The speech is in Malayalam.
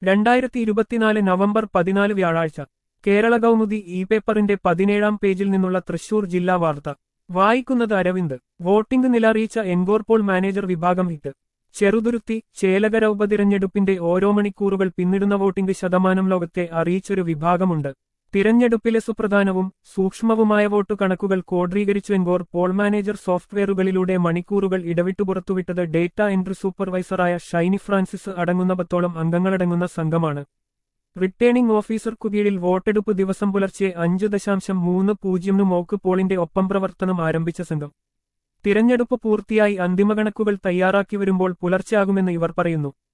രണ്ടായിരത്തി ഇരുപത്തിനാല് നവംബർ പതിനാല് വ്യാഴാഴ്ച കേരള കൗമുദി ഇ പേപ്പറിന്റെ പതിനേഴാം പേജിൽ നിന്നുള്ള തൃശൂർ ജില്ലാ വാർത്ത വായിക്കുന്നത് അരവിന്ദ് വോട്ടിംഗ് നില അറിയിച്ച എൻഗോർപോൾ മാനേജർ വിഭാഗം ഹിറ്റ് ചെറുതുരുത്തി ചേലകര ഉപതിരഞ്ഞെടുപ്പിന്റെ ഓരോ മണിക്കൂറുകൾ പിന്നിടുന്ന വോട്ടിംഗ് ശതമാനം ലോകത്തെ അറിയിച്ചൊരു വിഭാഗമുണ്ട് തിരഞ്ഞെടുപ്പിലെ സുപ്രധാനവും സൂക്ഷ്മവുമായ വോട്ട് കണക്കുകൾ കോഡ്രീകരിച്ചു എൻഗോർ പോൾ മാനേജർ സോഫ്റ്റ്വെയറുകളിലൂടെ മണിക്കൂറുകൾ ഇടവിട്ടു പുറത്തുവിട്ടത് ഡേറ്റ എൻട്രി സൂപ്പർവൈസറായ ഷൈനി ഫ്രാൻസിസ് അടങ്ങുന്ന പത്തോളം അംഗങ്ങളടങ്ങുന്ന സംഘമാണ് റിട്ടേണിംഗ് ഓഫീസർക്കു കീഴിൽ വോട്ടെടുപ്പ് ദിവസം പുലർച്ചെ അഞ്ച് ദശാംശം മൂന്ന് പൂജ്യമിന് മോക്ക് പോളിന്റെ ഒപ്പം പ്രവർത്തനം ആരംഭിച്ച സംഘം തിരഞ്ഞെടുപ്പ് പൂർത്തിയായി അന്തിമ കണക്കുകൾ തയ്യാറാക്കി വരുമ്പോൾ പുലർച്ചെയാകുമെന്ന് ഇവർ പറയുന്നു